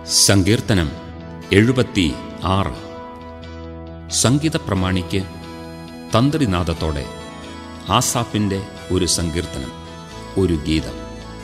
സങ്കീർത്തനം എഴുപത്തി ആറ് സംഗീത പ്രമാണിക്ക് തന്ത്രിനാദത്തോടെ ആസാഫിൻ്റെ ഒരു സങ്കീർത്തനം ഒരു ഗീതം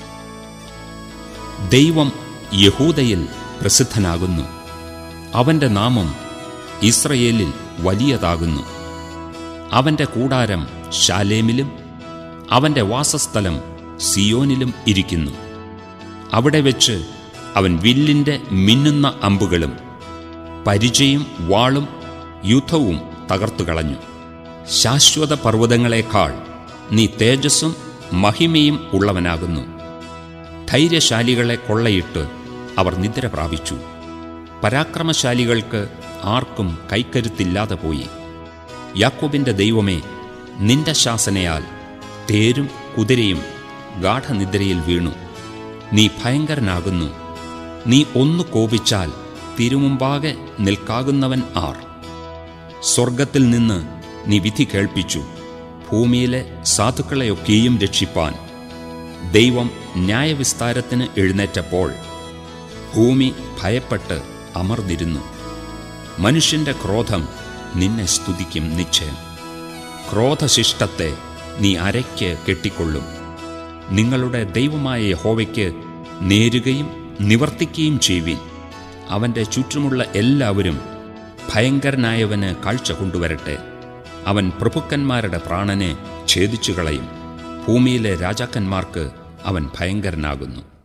ദൈവം യഹൂദയിൽ പ്രസിദ്ധനാകുന്നു അവൻ്റെ നാമം ഇസ്രയേലിൽ വലിയതാകുന്നു അവൻ്റെ കൂടാരം ശാലേമിലും അവൻ്റെ വാസസ്ഥലം സിയോനിലും ഇരിക്കുന്നു അവിടെ വെച്ച് അവൻ വില്ലിൻ്റെ മിന്നുന്ന അമ്പുകളും പരിചയും വാളും യുദ്ധവും തകർത്തുകളഞ്ഞു ശാശ്വത പർവ്വതങ്ങളെക്കാൾ നീ തേജസ്സും മഹിമയും ഉള്ളവനാകുന്നു ധൈര്യശാലികളെ കൊള്ളയിട്ട് അവർ നിദ്ര പ്രാപിച്ചു പരാക്രമശാലികൾക്ക് ആർക്കും കൈക്കരുത്തില്ലാതെ പോയി യാക്കോബിന്റെ ദൈവമേ നിന്റെ ശാസനയാൽ തേരും കുതിരയും ഗാഠനിദ്രയിൽ വീണു നീ ഭയങ്കരനാകുന്നു നീ ഒന്നു കോപിച്ചാൽ തിരുമുമ്പാകെ നിൽക്കാകുന്നവൻ ആർ സ്വർഗത്തിൽ നിന്ന് നീ വിധി കേൾപ്പിച്ചു ഭൂമിയിലെ സാധുക്കളെയൊക്കെയും രക്ഷിപ്പാൻ ദൈവം ന്യായവിസ്താരത്തിന് എഴുന്നേറ്റപ്പോൾ ഭൂമി ഭയപ്പെട്ട് അമർന്നിരുന്നു മനുഷ്യന്റെ ക്രോധം നിന്നെ സ്തുതിക്കും നിശ്ചയം ക്രോധശിഷ്ടത്തെ നീ അരയ്ക്ക് കെട്ടിക്കൊള്ളും നിങ്ങളുടെ ദൈവമായ യഹോവയ്ക്ക് നേരുകയും നിവർത്തിക്കുകയും ചെയ്യുവിൻ അവൻ്റെ ചുറ്റുമുള്ള എല്ലാവരും ഭയങ്കരനായവന് കാഴ്ച കൊണ്ടുവരട്ടെ അവൻ പ്രഭുക്കന്മാരുടെ പ്രാണനെ ഛേദിച്ചു കളയും ഭൂമിയിലെ രാജാക്കന്മാർക്ക് അവൻ ഭയങ്കരനാകുന്നു